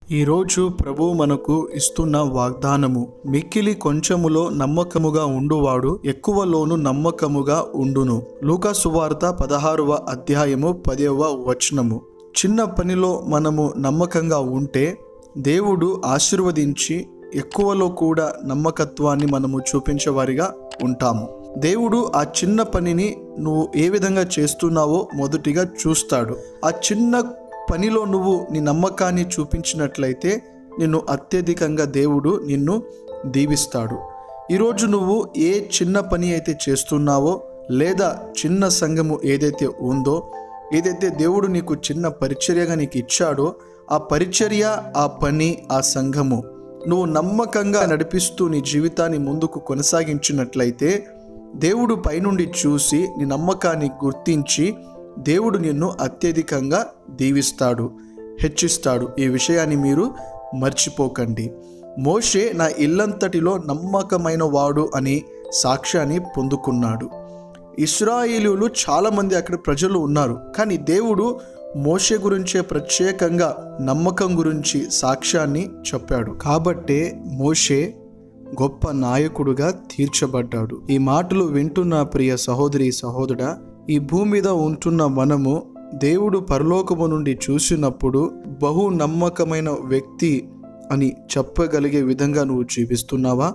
ఈరోజు ప్రభు మనకు ఇస్తున్న వాగ్దానము మిక్కిలి కొంచెములో నమ్మకముగా ఉండువాడు ఎక్కువలోను నమ్మకముగా ఉండును లూకా సువార్త పదహారవ అధ్యాయము పదవ వచనము చిన్న పనిలో మనము నమ్మకంగా ఉంటే దేవుడు ఆశీర్వదించి ఎక్కువలో కూడా నమ్మకత్వాన్ని మనము చూపించేవారిగా ఉంటాము దేవుడు ఆ చిన్న పనిని నువ్వు ఏ విధంగా చేస్తున్నావో మొదటిగా చూస్తాడు ఆ చిన్న పనిలో నువ్వు నీ నమ్మకాన్ని చూపించినట్లయితే నిన్ను అత్యధికంగా దేవుడు నిన్ను దీవిస్తాడు ఈరోజు నువ్వు ఏ చిన్న పని అయితే చేస్తున్నావో లేదా చిన్న సంఘము ఏదైతే ఉందో ఏదైతే దేవుడు నీకు చిన్న పరిచర్యగా నీకు ఇచ్చాడో ఆ పరిచర్య ఆ పని ఆ సంఘము నువ్వు నమ్మకంగా నడిపిస్తూ నీ జీవితాన్ని ముందుకు కొనసాగించినట్లయితే దేవుడు పైనుండి చూసి నీ నమ్మకాన్ని గుర్తించి దేవుడు నిన్ను అత్యధికంగా దీవిస్తాడు హెచ్చిస్తాడు ఈ విషయాన్ని మీరు మర్చిపోకండి మోషే నా ఇల్లంతటిలో నమ్మకమైన వాడు అని సాక్ష్యాన్ని పొందుకున్నాడు ఇస్రాయేలీలు చాలామంది అక్కడ ప్రజలు ఉన్నారు కానీ దేవుడు మోషే గురించే ప్రత్యేకంగా నమ్మకం గురించి సాక్ష్యాన్ని చెప్పాడు కాబట్టే మోషే గొప్ప నాయకుడుగా తీర్చబడ్డాడు ఈ మాటలు వింటున్న ప్రియ సహోదరి సహోదరుడా ఈ భూమి మీద ఉంటున్న మనము దేవుడు పరలోకము నుండి చూసినప్పుడు బహు నమ్మకమైన వ్యక్తి అని చెప్పగలిగే విధంగా నువ్వు జీవిస్తున్నావా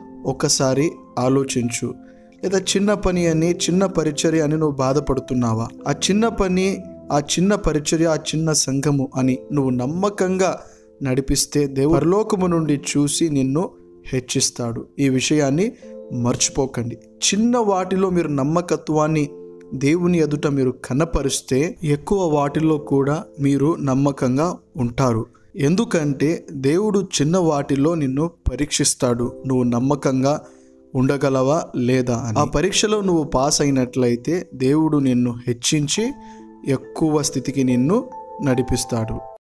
ఒకసారి ఆలోచించు లేదా చిన్న పని అని చిన్న పరిచర్య అని నువ్వు బాధపడుతున్నావా ఆ చిన్న పని ఆ చిన్న పరిచర్య ఆ చిన్న సంఘము అని నువ్వు నమ్మకంగా నడిపిస్తే దేవుడు పరలోకము నుండి చూసి నిన్ను హెచ్చిస్తాడు ఈ విషయాన్ని మర్చిపోకండి చిన్న వాటిలో మీరు నమ్మకత్వాన్ని దేవుని ఎదుట మీరు కనపరిస్తే ఎక్కువ వాటిల్లో కూడా మీరు నమ్మకంగా ఉంటారు ఎందుకంటే దేవుడు చిన్న వాటిలో నిన్ను పరీక్షిస్తాడు నువ్వు నమ్మకంగా ఉండగలవా లేదా అని. ఆ పరీక్షలో నువ్వు పాస్ అయినట్లయితే దేవుడు నిన్ను హెచ్చించి ఎక్కువ స్థితికి నిన్ను నడిపిస్తాడు